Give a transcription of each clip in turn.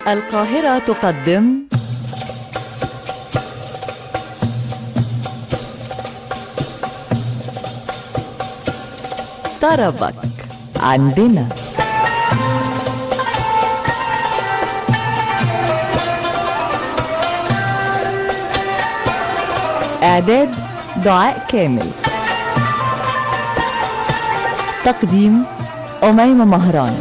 القاهرة تقدم طربك عندنا إعداد دعاء كامل تقديم أميمة مهران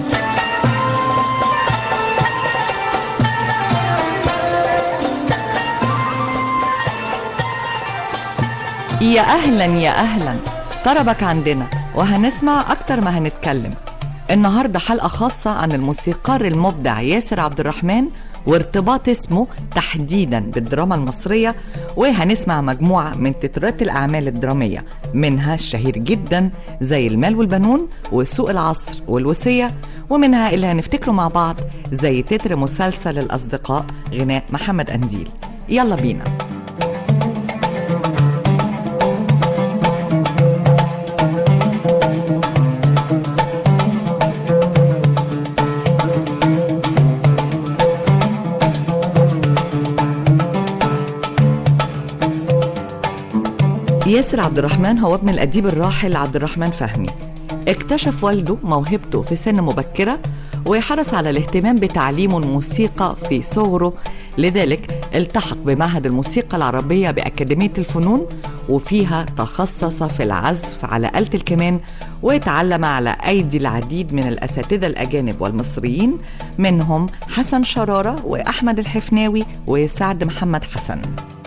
يا أهلا يا أهلا طربك عندنا وهنسمع أكتر ما هنتكلم النهاردة حلقة خاصة عن الموسيقار المبدع ياسر عبد الرحمن وارتباط اسمه تحديدا بالدراما المصرية وهنسمع مجموعة من تترات الأعمال الدرامية منها الشهير جدا زي المال والبنون وسوق العصر والوصية ومنها اللي هنفتكره مع بعض زي تتر مسلسل الأصدقاء غناء محمد أنديل يلا بينا ياسر عبد الرحمن هو ابن الأديب الراحل عبد الرحمن فهمي اكتشف والده موهبته في سن مبكرة وحرص على الاهتمام بتعليمه الموسيقى في صغره لذلك التحق بمعهد الموسيقى العربية بأكاديمية الفنون وفيها تخصص في العزف على آلة الكمان وتعلم على أيدي العديد من الأساتذة الأجانب والمصريين منهم حسن شرارة وأحمد الحفناوي وسعد محمد حسن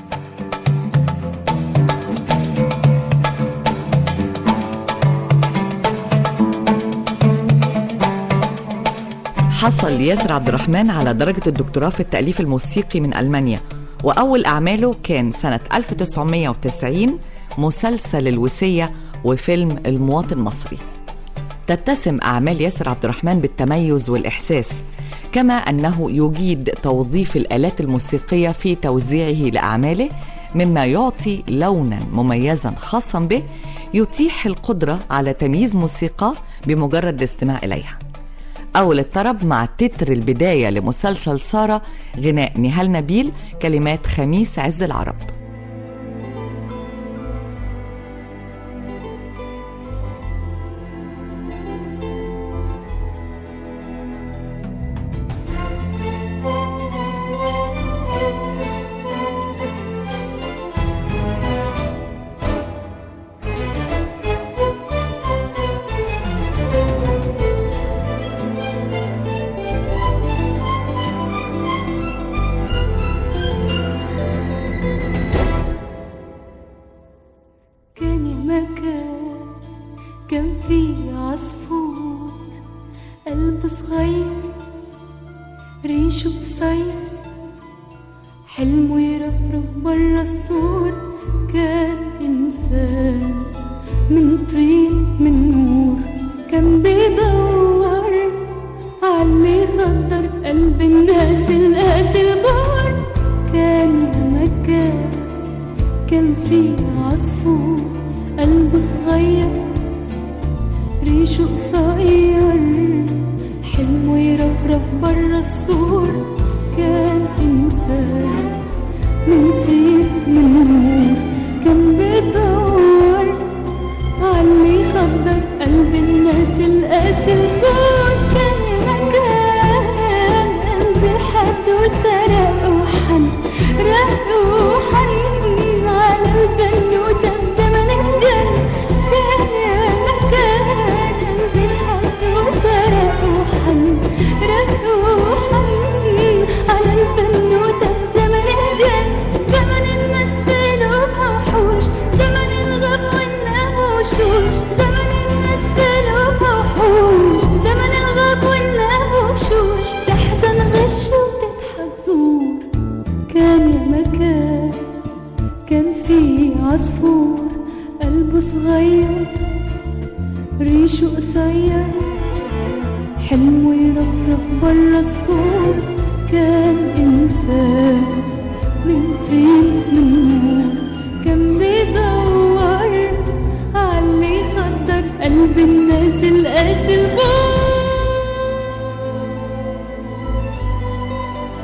حصل ياسر عبد الرحمن على درجة الدكتوراه في التأليف الموسيقي من ألمانيا وأول أعماله كان سنة 1990 مسلسل الوسية وفيلم المواطن المصري تتسم أعمال ياسر عبد الرحمن بالتميز والإحساس كما أنه يجيد توظيف الآلات الموسيقية في توزيعه لأعماله مما يعطي لونا مميزا خاصا به يتيح القدرة على تمييز موسيقى بمجرد الاستماع إليها أول الطرب مع تتر البداية لمسلسل سارة غناء نهال نبيل كلمات خميس عز العرب كان المكان كان فيه عصفور قلبه صغير ريشه قصير حلمه يرفرف برا السور كان إنسان من طين من نور كان بيدور عاللي خطر قلب الناس القاسي البار كان يا مكان كان في عصفور قلبه صغير ريشه قصير حلمه يرفرف برا السور كان إنسان من طين من نور كان بيدور عاللي يخدر قلب الناس القاسي البوش كان مكان قلبي حد وترق وحن رق وحن على البنوتة في زمن الجن كان يا مكان قلبي حد وترق وحن رق وحن على البنوتة في زمن الجن زمن الناس في قلوبها وحوش زمن الغب والنام وشوش زمن الناس في قلوبها وحوش زمن الغب والنام وشوش تحزن غش وتضحك زور كان يا مكان كان في عصفور قلبه صغير ريشه قصير حلمه يرفرف برا السور كان إنسان من طين من نور كان بيدور عاللي يخدر قلب الناس القاسي البور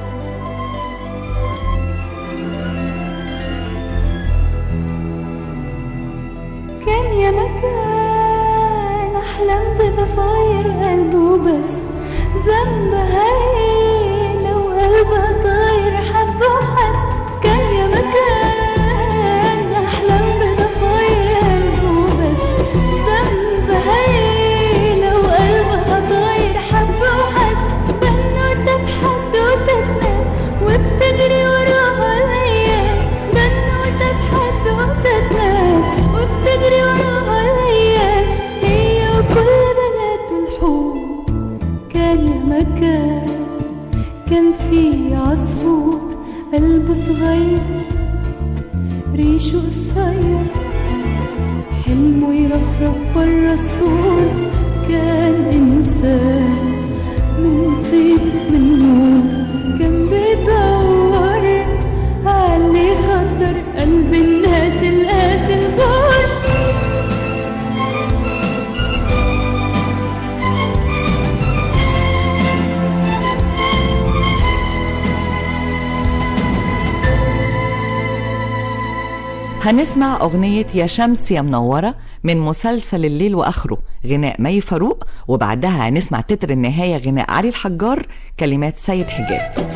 بضفاير قلبه بس ذنبها ايه لو قلبها طاير حب وحس كان يا مكان احلام بضفاير قلبه بس ذنبها ايه لو قلبها طاير حب وحس بنوتة بحدوتتنا وبتجري وراها الايام بنوتة بحدوتتنا وبتجري وراها الايام هي وكل بنات الحور كان يا مكان كان في عصفور قلبه صغير ريشه قصير حلمه يرفرف برا السور كان إنسان من طيب من نور كان بيدور عاللي خدر قلب الناس القاس البور هنسمع أغنية يا شمس يا منورة من مسلسل الليل وآخره غناء مي فاروق وبعدها هنسمع تتر النهاية غناء علي الحجار كلمات سيد حجاب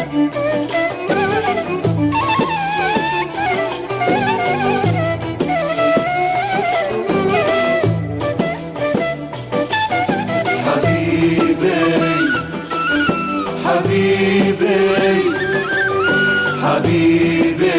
حبيبي حبيبي حبيبي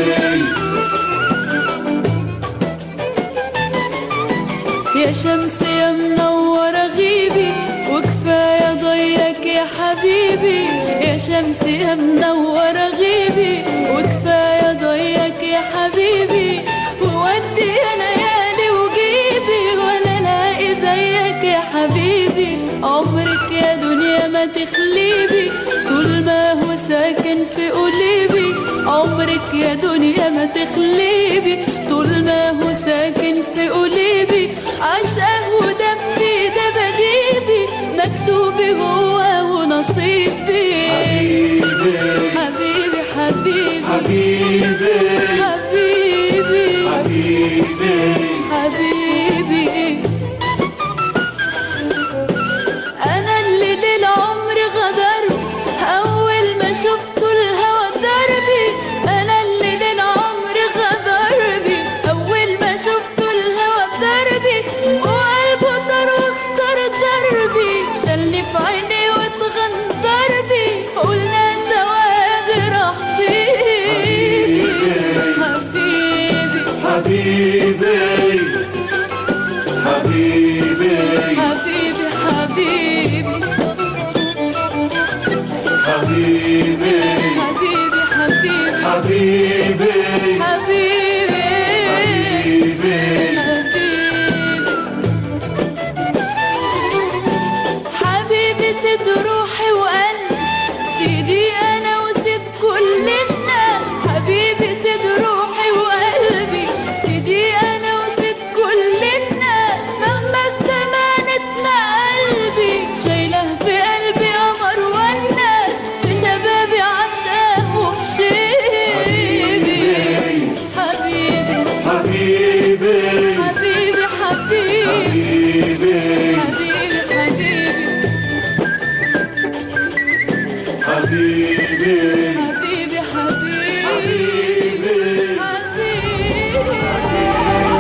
يا شمس يا منورة غيبي وكفاية ضيك يا حبيبي يا شمس يا منورة غيبي وكفاية ضيك يا حبيبي وودي يا ليالي وجيبي ولا لاقي زيك يا حبيبي عمرك يا دنيا ما تخليبي طول ما هو ساكن في قلبي عمرك يا دنيا ما تخليبي طول ما هو ساكن في قلبي عشقه ودم في دباديبي مكتوبي هو ونصيبي حبيبي حبيبي حبيبي حبيبي حبيبي حبيبي انا اللي للعمر غدر اول ما شفته الهوى دربي انا اللي للعمر غدر بي اول ما شفته الهوى دربي وقلبه طار واختار دربي شلني في عيني واتغندر بي قلنا سوا راح طيبي حبيبي حبيبي حبيبي حبيبي حبيبي حبيبي حبيبي حبيبي حبيبي حبيبي حبيبي حبيبي سيد روحي وقلبي سيدي انا وسيد كل الناس حبيبي سيد روحي وقلبي سيدي انا وسيد كل الناس مهما استمانتنا قلبي شايله في قلبي قمر والناس في شبابي عشاق وحشيبي حبيبي حبيبي حبيبي حبيبي حبيبي حبيبي حبيبي حبيبي حبيبي حبيبي حبيبي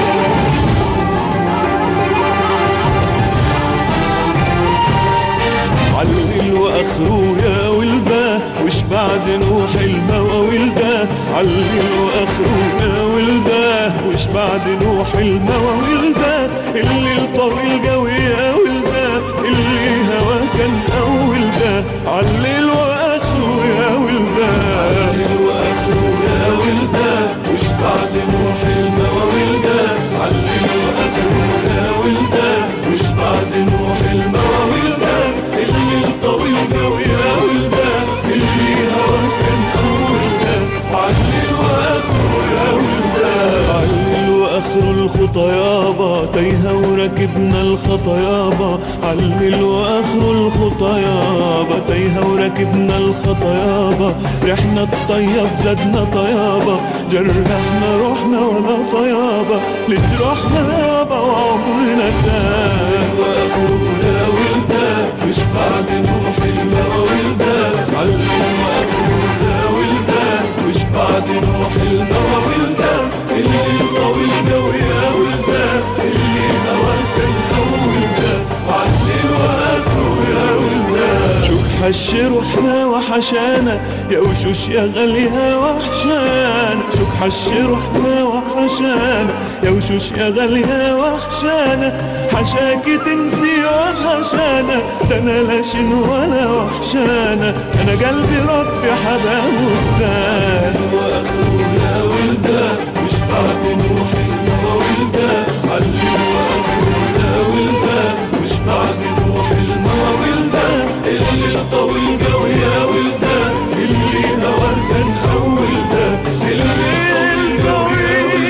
علل واخره يا ولده وش بعد نوح الموى ولده علل واخره يا ولده وش بعد نوح الموى ولده اللي الطويل قوي يا ولده اللي هوا كان اول ده علل واخره يا ولده علل واخره يا ولده وش بعد نوح الموى ولده علل واخره يا ولده وش بعد نوح الموى ولده اللي الطويل قوي يا ولده اللي هوا كان اول ده علل واخره يا ولده علل واخره الخطى يابا تايهه وركبنا الخطا يابا علل واخر الخطيابة تايهة وركبنا الخطيابة رحنا الطيب زادنا طيابة جرحنا روحنا ولا طيابة لجروحنا يابا وعمرنا تاه واخرنا ولدان مش بعد نوح الموى ولدان علم واخرنا ولدان مش بعد نوح الموى ولدان اللي الطويل قوي يا ولدان اللي هوى كان اول ده وعلل واخره يا ولدان شوف حش روحنا وحشانا يا وشوش يا غالية وحشانا شوك حش روحنا وحشانا يا وشوش يا غالية وحشانا حشاكي تنسي وحشانا ده انا لا شن ولا وحشانا انا قلبي ربي حباه وفدان واخره يا ولدان مش بعد نوح الموى ولدان علم واخره يا ولدان مش بعد نوح الموى ولدان اللي الطويل قوي يا ولدان اللي نور كان اول ده اللي الطويل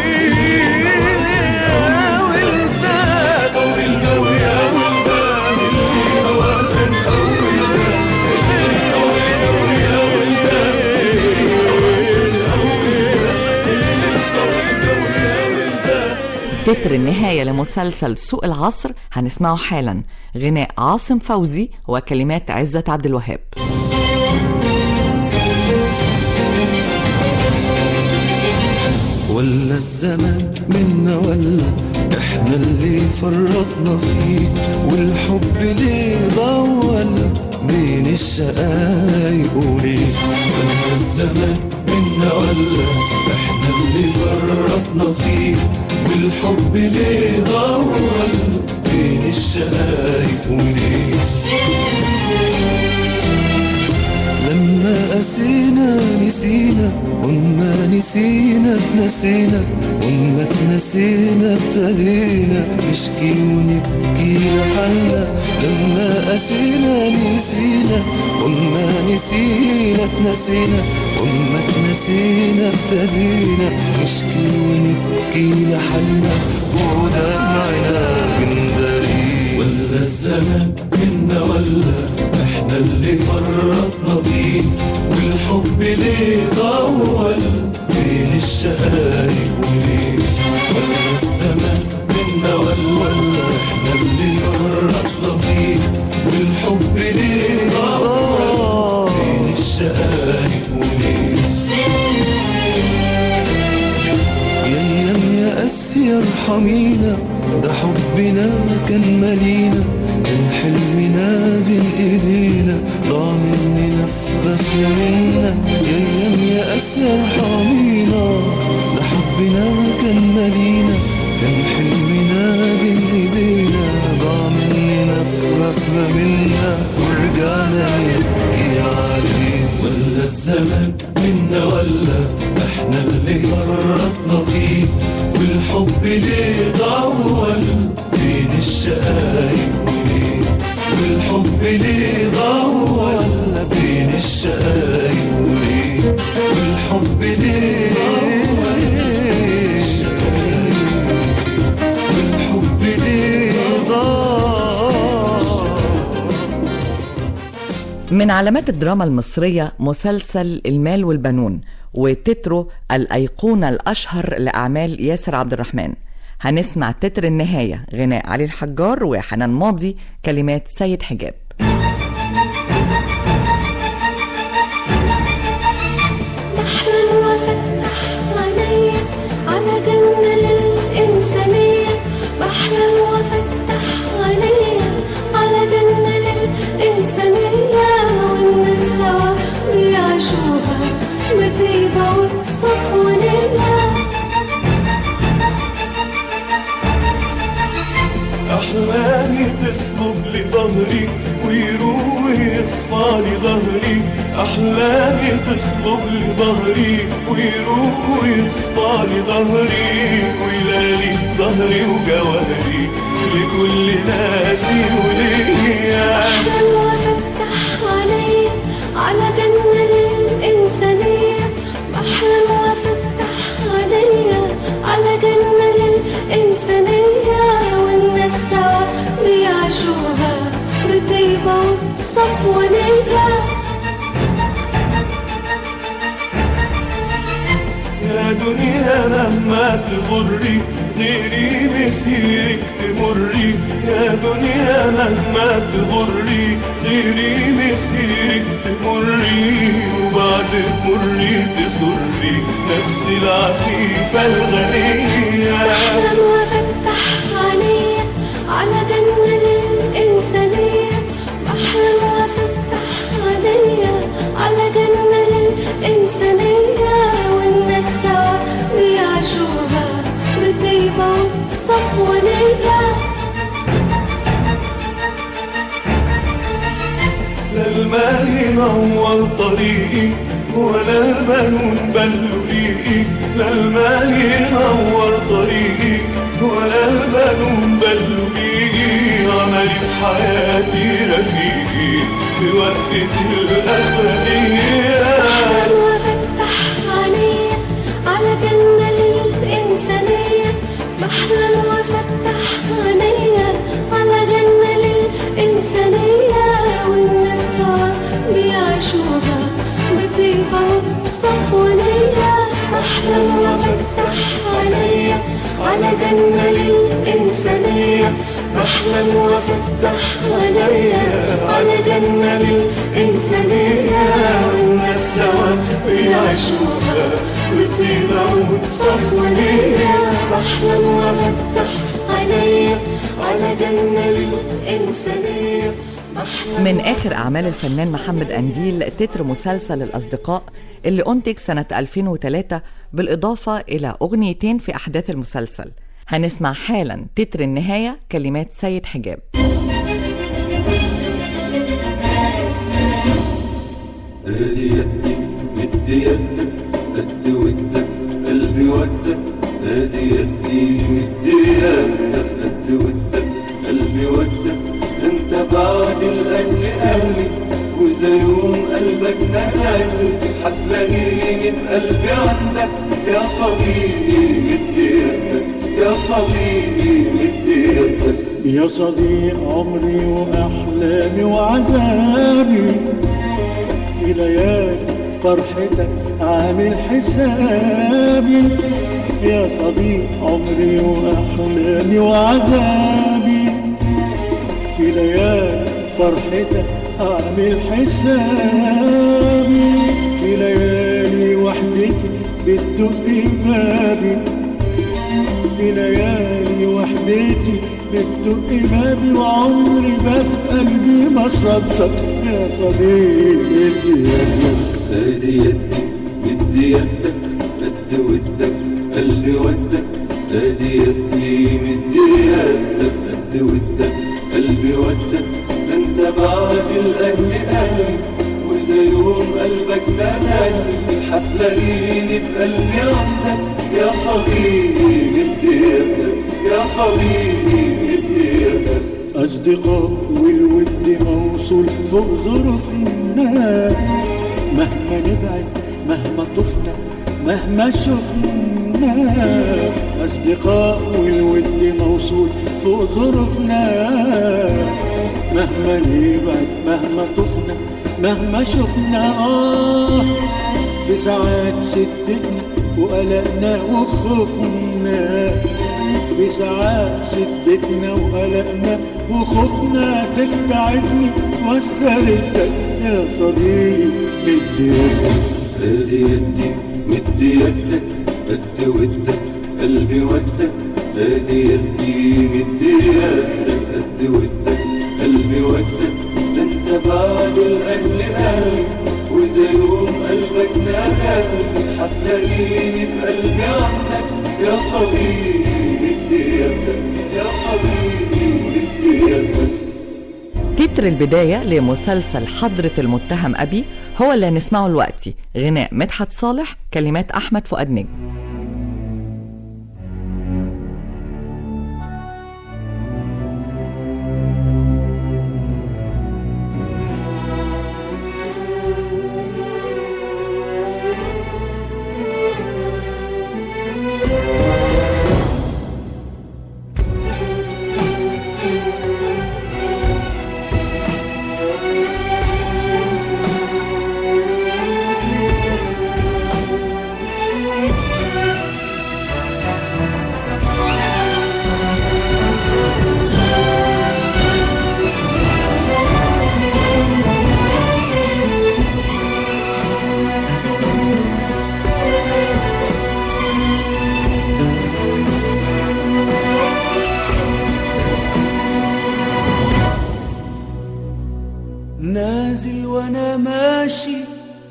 يا ولدان طويل قوي يا ولدان اللي نور كان اول ده اللي الطويل قوي يا ولدان اللي اول ده اللي الطويل قوي يا ولدان تتر النهاية لمسلسل سوق العصر هنسمعه حالا غناء عاصم فوزي وكلمات عزت عبد الوهاب ولا الزمان منا ولا احنا اللي فرطنا فيه والحب ليه ضول بين الشقايق وليه ولا الزمان منا ولا احنا اللي فرطنا فيه والحب ليه ضول بين الشقايق وليه لما قسينا نسينا وما نسينا اتنسينا وما اتنسينا ابتدينا نشكي ونبكي لحالنا لما قسينا نسينا وما نسينا اتنسينا وما اتنسينا ابتدينا نشكي ونبكي لحالنا ودمعنا بندري ولا الزمان منا ولا احنا اللي فرطنا فيه والحب ليه ضول بين الشقايق وليه ولا الزمان منا ولا ولا احنا اللي فرطنا فيه والحب ليه ضول بين الشقايق وليه يا ايام يا اسيا ارحمينا ده حبنا كان مالينا كان حلمنا بين ايدينا ضاع مننا في غفلة منا يا ايام يا اسيا ارحمينا ده حبنا كان مالينا كان حلمنا بين ايدينا ضاع مننا في غفلة منا ورجعنا نبكي عليه ولا الزمان منا ولا احنا اللي فرطنا فيه والحب ليه ضول بين الشقايق وليه والحب ليه ضول بين الشقايق وليه والحب ليه ضول والحب ليه ضول من علامات الدراما المصرية مسلسل المال والبنون وتتره الأيقونة الأشهر لأعمال ياسر عبد الرحمن هنسمع تتر النهاية غناء علي الحجار وحنان ماضي كلمات سيد حجاب بحلم وافتح عينيا على جنة للإنسانية بحلم وافتح عينيا على جنة للإنسانية والناس سوا بيعيشوها بطيبة وبصفونية أحلامي تصلب لظهري ويروح يصفى لي ظهري أحلامي تصلب لظهري ويروح يصفى لي ظهري ويلالي ظهري وجوهري لكل ناسي وليا بحلم وافتح عينيا على جنة للإنسانية بحلم وافتح عينيا على جنة للإنسانية والناس سوا بيعيشوا دنيا مهما تغري غيري مسيرك تمري يا دنيا مهما تغري غيري مسيرك تمري وبعد مري تسري نفسي العفيفة الغنية أحلم وأفتح عينيا على جنة للإنسانية أحلم وأفتح عينيا على جنة للإنسانية والناس سوا بيعيشوها بطيبة وصفوانية لا المال ينور طريقي ولا البنون بلوا ريقي لا المال ينور طريقي ولا البنون بلوا ريقي عملي في حياتي رفيقي في وقفة الأخرية أحلم وأفتح عينيا على جنة للإنسانية بحلم وأفتح عينيا على جنة للإنسانية والناس سوا بيعيشوها بطيبة وبصفوانية بحلم وأفتح عينيا على جنة للإنسانية بحلم وأفتح عينيا على جنة للإنسانية والناس سوا بيعيشوها بطيبة وبصفوانية بحلم وأفتح عينيا على جنة للإنسانية بحلم من آخر أعمال الفنان محمد أنديل تتر مسلسل الأصدقاء اللي أنتج سنة 2003 بالإضافة إلى أغنيتين في أحداث المسلسل هنسمع حالا تتر النهاية كلمات سيد حجاب ادي يدك مدي يدك قد ودك قلبي ودك ادي يدي مدي يدك قد ودك قلبي ودك انت بعد الاهل اهلي واذا يوم قلبك نداني حتلاقيني بقلبي عندك يا صديقي مدي يدك يا صديقي مدي يدك يا صديق عمري وأحلامي وعذابي في ليالي فرحتك عامل حسابي يا صديق عمري وأحلامي وعذابي في ليالي فرحتك عامل حسابي في ليالي وحدتي بتدق بابي في ليالي وحدتي بتدق بابي وعمري باب قلبي ما صدق يا صديقي ادي يدي مدي يدك قد ودك قلبي ودك ادي يدي مدي يدك قد ودك قلبي ودك انت بعد الاهل اهلي واذا يوم قلبك ناداني حتلاقيني بقلبي عندك يا صديقي مدي يدك يا صديقي مدي يدك أصدقاء والود موصول فوق ظروفنا مهما نبعد مهما طفنا مهما شفنا أصدقاء والود موصول فوق ظروفنا مهما نبعد مهما طفنا مهما شفنا آه في ساعات شدتنا وقلقنا وخوفنا في ساعات شدتنا وقلقنا وخوفنا تستعدني واستردك يا صديقي بالدنيا ادي يدي مدي يدك قد ودك قلبي ودك ادي يدي مدي يدك قد ودك قلبي ودك ده انت بعد الاهل اهلي واذا يوم قلبك ناداني حتلاقيني بقلبي عندك يا صديقي مدي يدك يا صديقي مدي يدك تتر البداية لمسلسل حضرة المتهم أبي هو اللي هنسمعه دلوقتي غناء مدحت صالح كلمات أحمد فؤاد نجم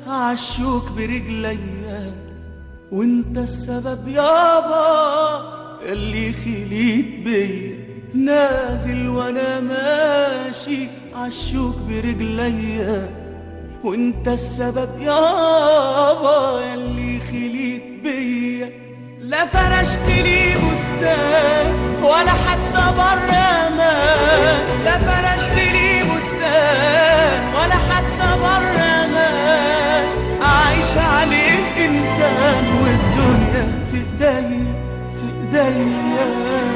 عشوك برجليا وانت السبب يابا اللي خليت بيا نازل وانا ماشي عشوك برجليا وانت السبب يابا اللي خليت بيا لا فرشت لي بستان ولا حتى بر امان لا فرشت لي بستان ولا حتى بر امان عايش عليه انسان والدنيا في ايديا في ايديا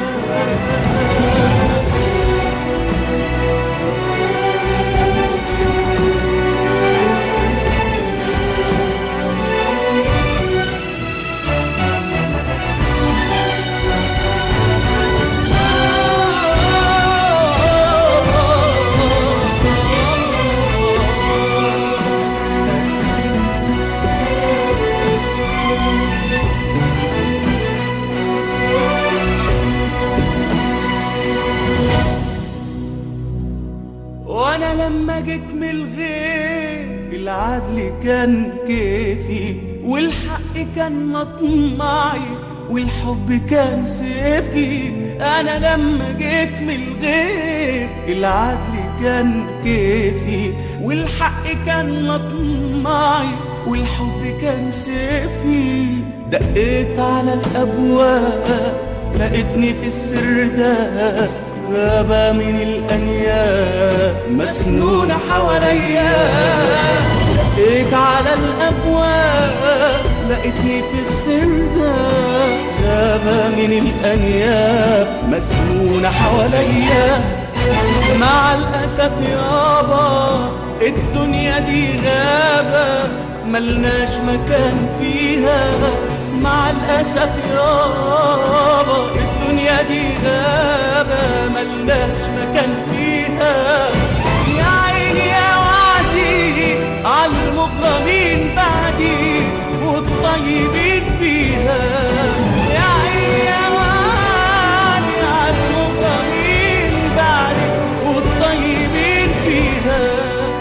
وانا لما جيت من الغير العدل كان كيفي والحق كان مطمعي والحب كان سيفي انا لما جيت من الغير العدل كان كيفي والحق كان مطمعي والحب كان سيفي دقيت على الابواب لقيتني في السر ده غابة من الأنياب مسنونة حواليا لقيت على الأبواب لقيتني في السر ده غابة من الأنياب مسنونة حواليا مع الأسف يابا الدنيا دي غابة ملناش مكان فيها مع الأسف يابا الدنيا دي غابة ملناش مكان فيها يا عيني يا وعدي عالمظلمين بعدي والطيبين فيها يا عيني يا وعدي عالمظلمين بعدي والطيبين فيها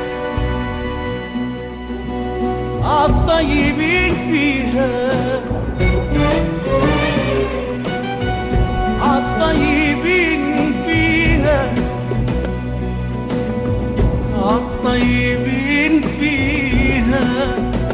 عالطيبين فيها عالطيبين فيها عالطيبين فيها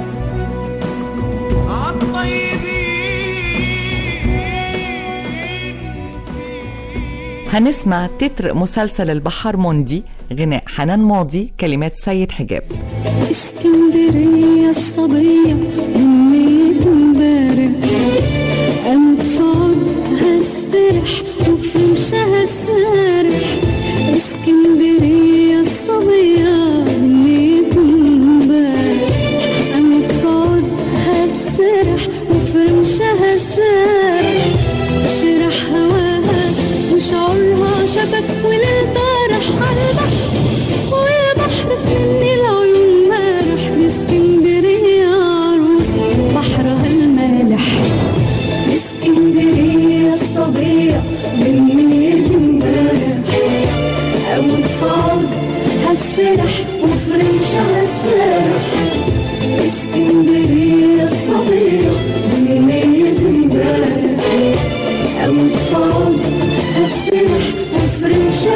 عالطيبين فيها هنسمع تتر مسلسل البحر موندي غناء حنان ماضي كلمات سيد حجاب اسكندرية الصبية منيت امبارح قامت في عودها السرح وفي مشاها السارح اسكندرية الصبية منيت امبارح قامت في عودها السرح وفي رمشها السارح شرح هواها وشعورها شبك وليل طارح عالبحر والبحر في مني العيون مارح دي اسكندرية عروس بحرها المالح اسكندرية الصبية بالميت امبارح أموت في عود هالسرح وفي رمشها السارح اسكندرية الصبية بالميت امبارح أموت في عود هالسرح وفي رمشها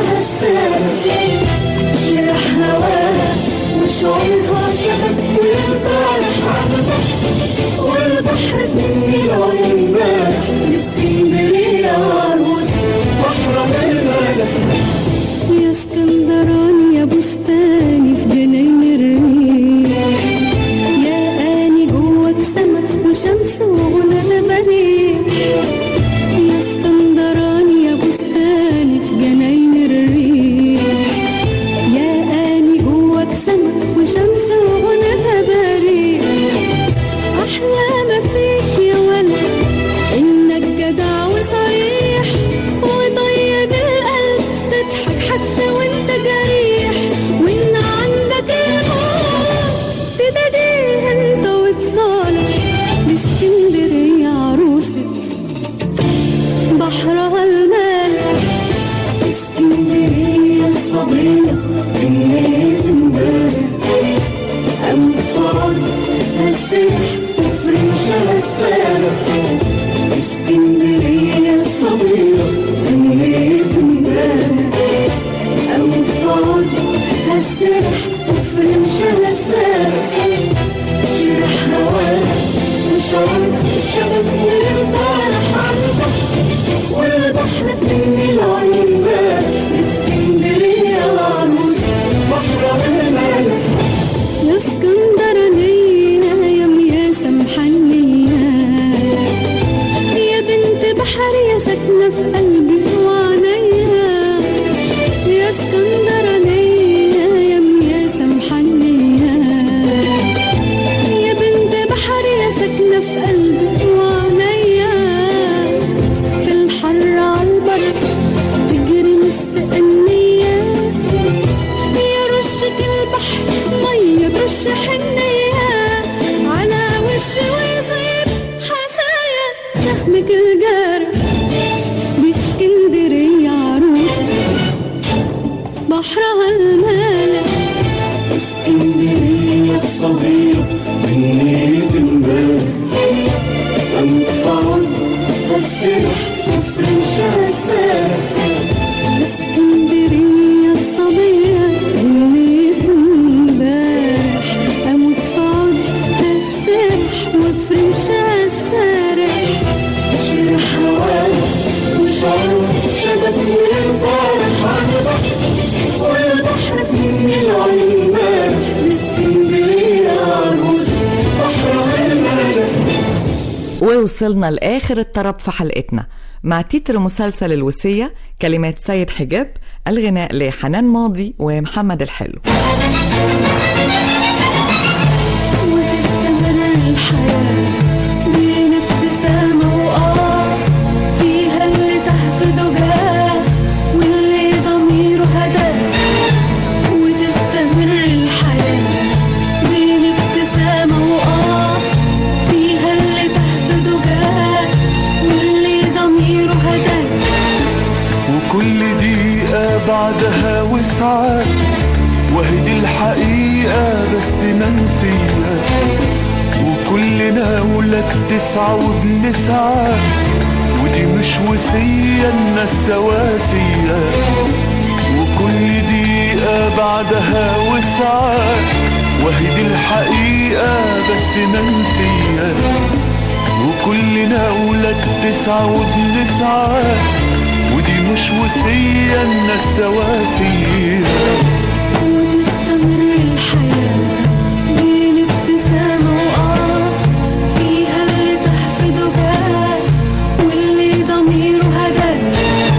وفرد شبكني البارح على البحر والبحر في النيل عيوننا اسكندرية العروس بحر الملح يا اسكندرانية يا مياسة محنية يا بنت بحر يا ساكنة في قلبي وعينيا يا اسكندرانية يا مياسة محنية يا بنت بحر يا ساكنة في قلبي وعينيا في الحر عالبر تجري مستقنية يا رشة البحر مية برش حنية على وشي ويصيب حشايا سهمك الجارح دي اسكندرية عروسة بحرها المالح اسكندرية الصغيرة من نية امبارح أنفعل السرح وفرنشها السارح اسكندرية الصبية اللي امبارح اموت في عودها السرح وفرمشها السارح شرح هواها وشعور شبكني البارح على البحر والبحر في النيل عيون امبارح اسكندرية عروس بحر الملح ووصلنا لآخر الطرب في حلقتنا مع تتر مسلسل الوصية كلمات سيد حجاب الغناء لحنان ماضي ومحمد الحلو وتستمر الحياة بين ابتسامة وآه فيها اللي تحفظه جاه واللي ضميره هداه وتستمر الحياة بين ابتسامة وآه فيها اللي تحفظه جاه واللي ضميره هداه وكل دقيقة بعدها وسعة وهدي الحقيقة بس منسية وكلنا ولك تسعة وبنسعى ودي مش وصية الناس سواسية وكل دقيقة بعدها وسعة وهدي الحقيقة بس منسية وكلنا ولك تسعة وبنسعى ودي مش وصية الناس سواسية وتستمر الحياة بين ابتسامة وآه فيها اللي تحفظه جاه واللي ضميره هداه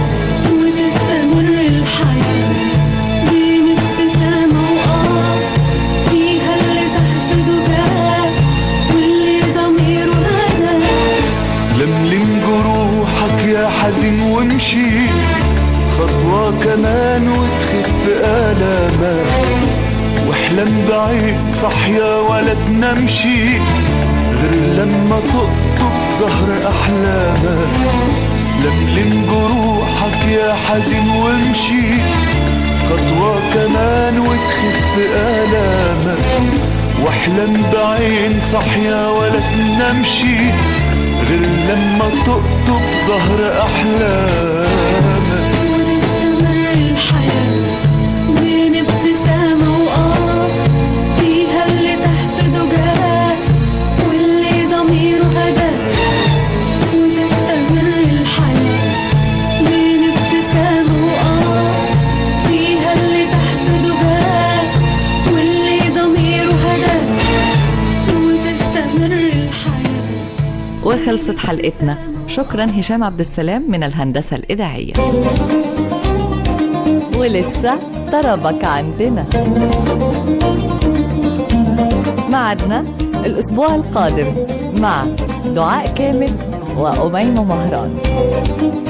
وتستمر الحياة بين ابتسامة وآه فيها اللي تحفظه جاه واللي ضميره هداه لملم جروحك يا حزين وامشي خطوة كمان وتخف آلامك واحلم بعيد صحيا ولا تنامشي غير لما تقطف زهر أحلامك لملم جروحك يا حزين وامشي خطوة كمان وتخف آلامك واحلم بعين صحيا ولا تنامشي غير لما تقطف زهر أحلامك وتستمر الحياة بين ابتسامة وآه فيها اللي تحفظه جاه واللي ضميره هداه وتستمر الحياة بين ابتسامة وآه فيها اللي تحفظه جاه واللي ضميره هداه وتستمر الحياة وخلصت حلقتنا شكرا هشام عبد السلام من الهندسة الإذاعية ولسه طربك عندنا معدنا الأسبوع القادم مع دعاء كامل وأميمة مهران